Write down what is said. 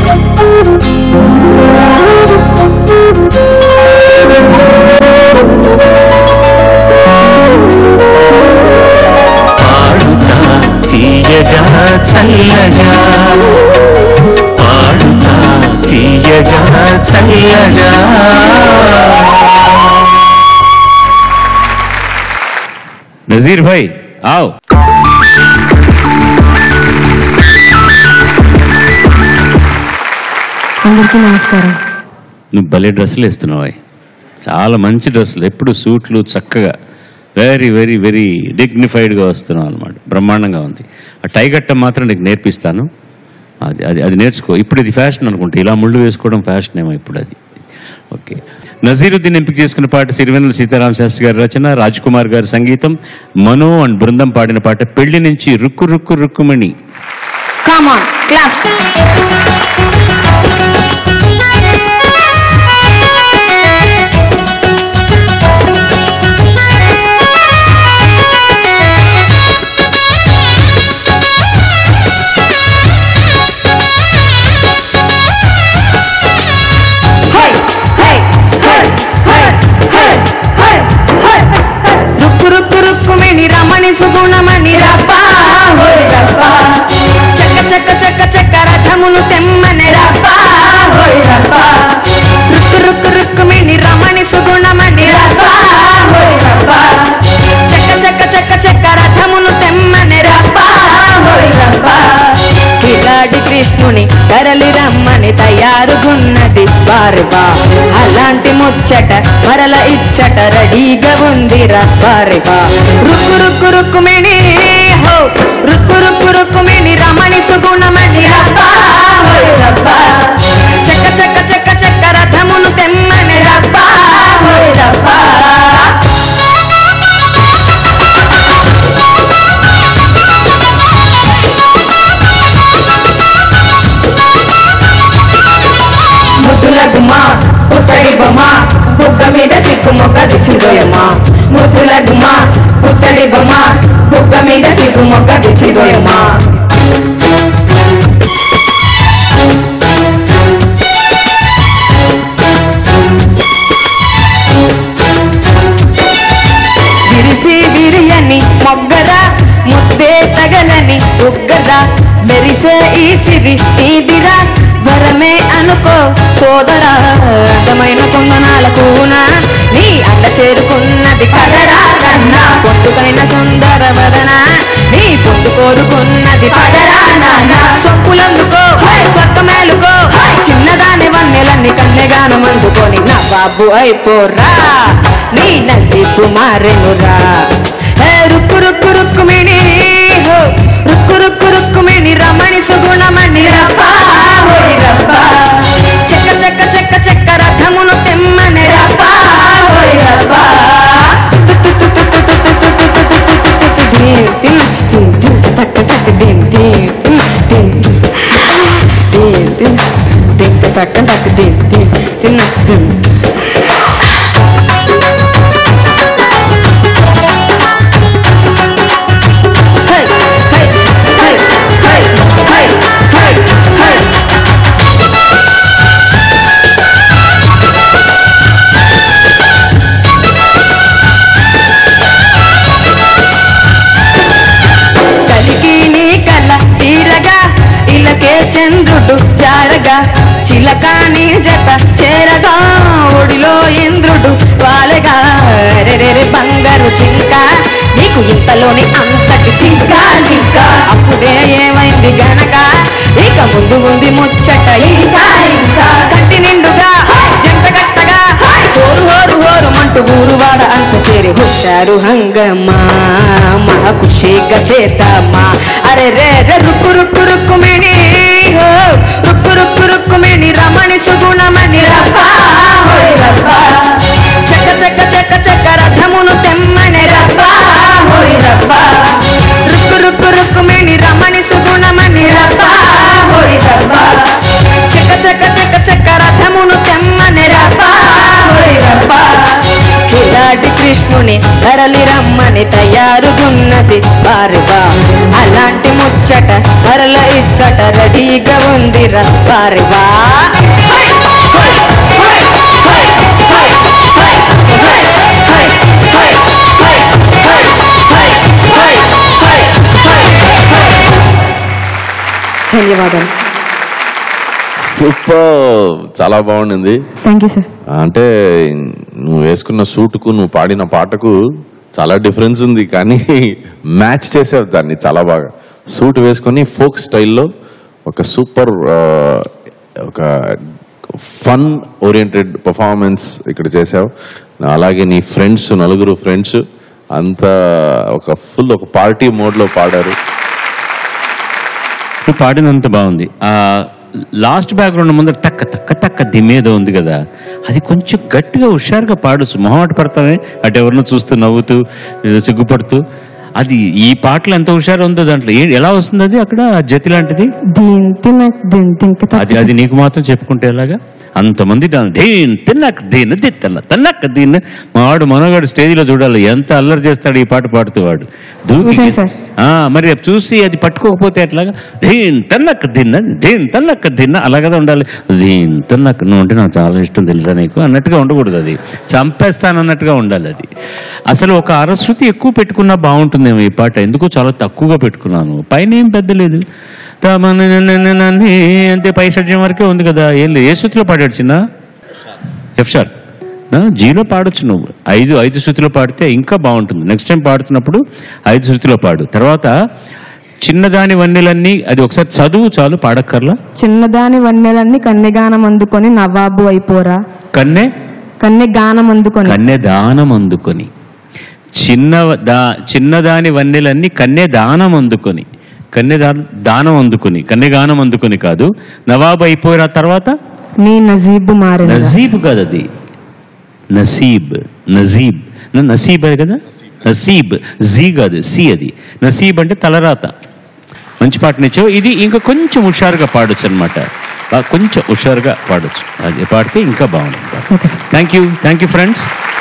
పాడుతా తీయగా చల్లగా పాడుతా తీయగా చల్లగా नजीर भाई आओ అందరికీ నమస్కారం నువ్వు భలే డ్రెస్సులు వేస్తున్నావు చాలా మంచి డ్రెస్సులు ఎప్పుడు సూట్లు చక్కగా వెరీ వెరీ వెరీ డిగ్నిఫైడ్గా వస్తున్నావు అనమాట బ్రహ్మాండంగా ఉంది ఆ టై కట్టం మాత్రం నీకు నేర్పిస్తాను అది అది అది నేర్చుకో ఇప్పుడు ఇది ఫ్యాషన్ అనుకుంటా ఇలా ముళ్ళు వేసుకోవడం ఫ్యాషన్ ఏమో ఇప్పుడు అది ఓకే నజీరుద్దీన్ ఎంపిక చేసుకున్న పాట సిరివెన్నెల సీతారామ శాస్త్రి గారి రచన రాజ్ కుమార్ గారి సంగీతం మనో అండ్ బృందం పాడిన పాట పెళ్లి నుంచి Rukku Rukku రుక్కుమణి Come on, clap. Hey, hey, hey, hey, hey, hey, hey, hey. Rukku Rukku రుక్కుమణి రమణి సుగుణమణి రబ్బా హోయ్ రబ్బా చక్క చక్క చక్క చక్క రథమును తెమ్మని రబ్బా హోయ్ రబ్బా రుక్కు రుక్కు రుక్కుమణి రమణి సుగుణమణి రబ్బా హోయ్ రబ్బా చక్క చక్క చక్క చక్క రథమును తెమ్మని రబ్బా హోయ్ రబ్బా కిలాడి కృష్ణుని కరలి రమ్మని తయారుగున్నది బారుబా అలాంటి ముచ్చట మరల ఇచ్చట రెడీగా ఉంది రబ్బారిబా రుక్కు రుక్కు రుక్కుమిణి హో రుక్కు రుక్కు రుక్కుమిణి రమణి సుగుణమణి రబ్బా హోయ్ రబ్బా చక్క చక్క చక్క చక్క రథమును తెమ్మని రబ్బా హోయ్ రబ్బా ముద్దుల గుమ్మ పుత్తడి బొమ్మ బుగ్గ మీద సిక్కు మొక్క దిచ్చిదోయమ్మ ముద్దుల గుమ్మ పుత్తడి బొమ్మ బుగ్గ మీద సిక్కు మొక్క దిచ్చిదోయమ్మ విరిసి విరియని మొగ్గరా ముద్దే తగలని ఉగ్గరా మెరిసే ఈ సిరి నీదిరా వరమే అనుకో సోదరా అందమైన కుందనాల కూన నీ అండ చేరుకున్నది కదరా కన్నా పొట్టుకైన సుందర వదన నీ పొట్టు కోరుకున్నది పదరా నాన్న చొప్పులందుకో చక్క మేలుకో చిన్నదాని వన్నెలన్నీ కన్నెగాను అందుకొని నా బాబు అయిపోరా నీ నసీబు మారెనురా ఏ రుక్కు రుక్కు రుక్కుమిణి హో రుక్కు రుక్కు రుక్కుమిణి రమణి సుగుణమణి రబ్బా హోయ్ రబ్బా చెక్క చెక్క చెక్క చెక్క రథమును తెమ్మని రబ్బా హోయ్ రబ్బా కలికి నీ కల తీరగా ఇలకే చంద్రుడు జారగా చిలక నీ జత చేరగా ఒడిలో ఇంద్రుడు వాలగా రెరెరె బంగారు చింక నీకు ఇంతలోని అంతటి సింక సింక అప్పుడే ఏమైంది గనక ఇక ముందు ఉంది ముచ్చట ఇంకా ఇంకా కంటి నిండుగా జంట కట్టగా హోరు హోరు హోరు మంటూ ఊరువాడ అంత చేరి హుషారు హంగమా మహా ఖుషిగా చేద్దామా అరే రే రే రుక్కు రుక్కు రుక్కుమిణి హో రుక్కు రుక్కు రుక్కుమిణి రమణి సుగుణమణి రబ్బా హోయ్ రబ్బా చక్క చక్క చక్క చక్క రథమును తెమ్మని రబ్బా హోయ్ రబ్బా రుక్కు రుక్కు రుక్కుమిణి రమణి సుగుణమణి రబ్బా హోయ్ రబ్బా చక్క చక్క చక్క చక్క రథమును తెమ్మని రబ్బా హోయ్ రబ్బా కిలాడి కృష్ణుని తరలి రమ్మని తయారుగున్నది వారుగా అలాంటి ముచ్చట మరల ఇచ్చట రెడీగా ఉందిరా వారి వా ధన్యవాదాలు సూపర్ చాలా బాగుండింది థ్యాంక్ యూ సార్ అంటే నువ్వు వేసుకున్న సూటుకు నువ్వు పాడిన పాటకు చాలా డిఫరెన్స్ ఉంది కానీ మ్యాచ్ చేసావు దాన్ని చాలా బాగా సూట్ వేసుకొని ఫోక్ స్టైల్లో ఒక సూపర్ ఒక ఫన్ ఓరియంటెడ్ పర్ఫార్మెన్స్ ఇక్కడ చేసావు అలాగే నీ ఫ్రెండ్స్ నలుగురు ఫ్రెండ్స్ అంతా ఒక ఫుల్ ఒక పార్టీ మోడ్లో పాడారు నువ్వు పాడినంత బాగుంది ఆ లాస్ట్ బ్యాక్గ్రౌండ్ ముందర తక్క తక్క తక్క దిమేదో ఉంది కదా అది కొంచెం గట్టిగా హుషారుగా పాడొచ్చు మొహమాట పడతామే అటు ఎవరినో చూస్తూ నవ్వుతూ ఏదో సిగ్గుపడుతూ అది ఈ పాటలు ఎంత హుషారు ఉందో దాంట్లో ఏ- ఎలా వస్తుంది అది అక్కడ ఆ జతి లాంటిది దీని తినక్ దీని తింక అది అది నీకు మాత్రం చెప్పుకుంటే ఎలాగా అంతమంది డా- దీన్ తిన్నక్ దీన్ దిత్తన్న తన్నక్ దీన్ మావాడు మనోగాడు స్టేజ్లో చూడాలి ఎంత అల్లరి చేస్తాడు ఈ పాట పాడుతూ వాడు దూకి చూశాను సార్. ఆ, మరి రేపు చూసి అది పట్టుకోకపోతే ఎట్లాగా దీన్ తన్నక్ దిన్న దీన్ తన్నక్ దిన్న అలా కదా ఉండాలి దీన్ తన్నక్ నువ్వు అంటే నాకు చాలా ఇష్టం తెలుసా నీకు అన్నట్టుగా ఉండకూడదు అది చంపేస్తాను అన్నట్టుగా ఉండాలి అది అసలు ఒక అరశృతి ఎక్కువ పెట్టుకున్నా బాగుంటుందేమో ఈ పాట ఎందుకో చాలా తక్కువగా పెట్టుకున్నాను పైన ఏం పెద్ద లేదు తమనననననని అంతే పై షడ్జం వరకే ఉంది కదా ఏం లేదు ఏ శృతిలో పాడాడు చిన్న ఎఫ్ షార్ప్ ఆ, జీలో పాడొచ్చు నువ్వు ఐదు ఐదు శృతిలో పాడితే ఇంకా బాగుంటుంది నెక్స్ట్ టైం పాడుతున్నప్పుడు ఐదు శృతిలో పాడు తర్వాత చిన్నదాని వన్నెలన్నీ అది ఒకసారి చదువు చాలు పాడక్కర్లా చిన్నదాని వన్నెలన్నీ కన్నెగానం అందుకొని నవాబు అయిపోరా కన్నె కన్నె గానం అందుకొని కన్నె దానం అందుకొని చిన్న దా చిన్నదాని వన్నెలన్నీ కన్నె దానం అందుకొని కన్నె దా- దానం అందుకొని కన్నె గానం అందుకొని కాదు నవాబు అయిపోయిన తర్వాత నీ నజీబు మారిన నజీబ్ కాదు అది నసీబ్ నజీబ్ న- నసీబ్ అది కదా నసీబ్ జీ కాదు సి అది నసీబ్ అంటే తలరాత మంచి పాట నిచ్చావు ఇది ఇంకా కొంచెం హుషారుగా పాడొచ్చు అనమాట కొంచెం హుషారుగా పాడొచ్చు అది పాడితే ఇంకా బాగుంటుంది okay sir thank you thank you friends